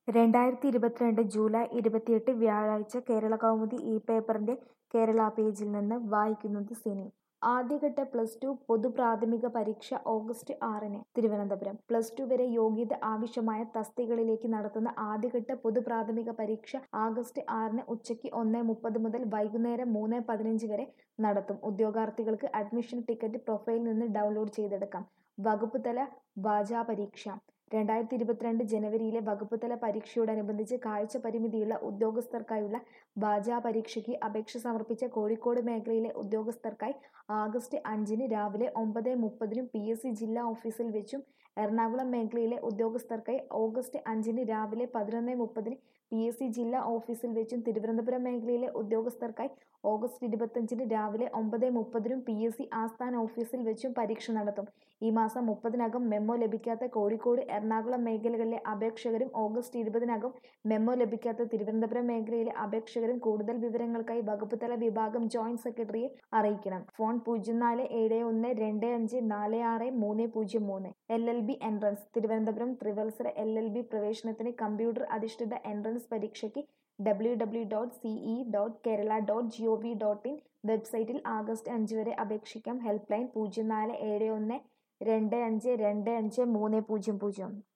രണ്ടായിരത്തി ഇരുപത്തിരണ്ട് ജൂലൈ ഇരുപത്തിയെട്ട് വ്യാഴാഴ്ച കേരളകൗമുദി ഈ പേപ്പറിന്റെ കേരള പേജിൽ നിന്ന് വായിക്കുന്നത് സിനി ആദ്യഘട്ട പ്ലസ് ടു പൊതുപ്രാഥമിക പരീക്ഷ ഓഗസ്റ്റ് ആറിന് തിരുവനന്തപുരം പ്ലസ് ടു വരെ യോഗ്യത ആവശ്യമായ തസ്തികകളിലേക്ക് നടത്തുന്ന ആദ്യഘട്ട പൊതുപ്രാഥമിക പരീക്ഷ ആഗസ്റ്റ് ആറിന് ഉച്ചയ്ക്ക് ഒന്ന് മുപ്പത് മുതൽ വൈകുന്നേരം മൂന്ന് പതിനഞ്ച് വരെ നടത്തും ഉദ്യോഗാർത്ഥികൾക്ക് അഡ്മിഷൻ ടിക്കറ്റ് പ്രൊഫൈലിൽ നിന്ന് ഡൗൺലോഡ് ചെയ്തെടുക്കാം വകുപ്പ് തല വാചാപരീക്ഷ രണ്ടായിരത്തി ഇരുപത്തിരണ്ട് ജനുവരിയിലെ വകുപ്പ് തല പരീക്ഷയോടനുബന്ധിച്ച് കാഴ്ച പരിമിതിയുള്ള ഉദ്യോഗസ്ഥർക്കായുള്ള വാചാ പരീക്ഷയ്ക്ക് അപേക്ഷ സമർപ്പിച്ച കോഴിക്കോട് മേഖലയിലെ ഉദ്യോഗസ്ഥർക്കായി ആഗസ്റ്റ് അഞ്ചിന് രാവിലെ ഒമ്പത് മുപ്പതിനും പി എസ് സി ജില്ലാ ഓഫീസിൽ വെച്ചും എറണാകുളം മേഖലയിലെ ഉദ്യോഗസ്ഥർക്കായി ഓഗസ്റ്റ് അഞ്ചിന് രാവിലെ പതിനൊന്ന് മുപ്പതിന് പി എസ് സി ജില്ലാ ഓഫീസിൽ വെച്ചും തിരുവനന്തപുരം മേഖലയിലെ ഉദ്യോഗസ്ഥർക്കായി ഓഗസ്റ്റ് ഇരുപത്തഞ്ചിന് രാവിലെ ഒമ്പത് മുപ്പതിനും പി എസ് സി ആസ്ഥാന ഓഫീസിൽ വെച്ചും പരീക്ഷ നടത്തും ഈ മാസം മുപ്പതിനകം മെമ്മോ ലഭിക്കാത്ത കോഴിക്കോട് എറണാകുളം മേഖലകളിലെ അപേക്ഷകരും ഓഗസ്റ്റ് ഇരുപതിനകം മെമ്മോ ലഭിക്കാത്ത തിരുവനന്തപുരം മേഖലയിലെ അപേക്ഷകരും കൂടുതൽ വിവരങ്ങൾക്കായി വകുപ്പ് തല വിഭാഗം ജോയിന്റ് സെക്രട്ടറിയെ അറിയിക്കണം ഫോൺ പൂജ്യം നാല് ഏഴ് ഒന്ന് രണ്ട് അഞ്ച് നാല് ആറ് മൂന്ന് പൂജ്യം മൂന്ന് L L B entrance Thiruvananthapuram ത്രിവത്സര എൽ എൽ ബി പ്രവേശനത്തിന് കമ്പ്യൂട്ടർ അധിഷ്ഠിത എൻട്രൻസ് പരീക്ഷയ്ക്ക് W W dot CE dot Kerala dot G O V dot in വെബ്സൈറ്റിൽ ആഗസ്റ്റ് അഞ്ച് വരെ അപേക്ഷിക്കാം ഹെൽപ്പ് ലൈൻ പൂജ്യം നാല് ഏഴ് ഒന്ന് രണ്ട് അഞ്ച് രണ്ട് അഞ്ച് മൂന്ന് പൂജ്യം പൂജ്യം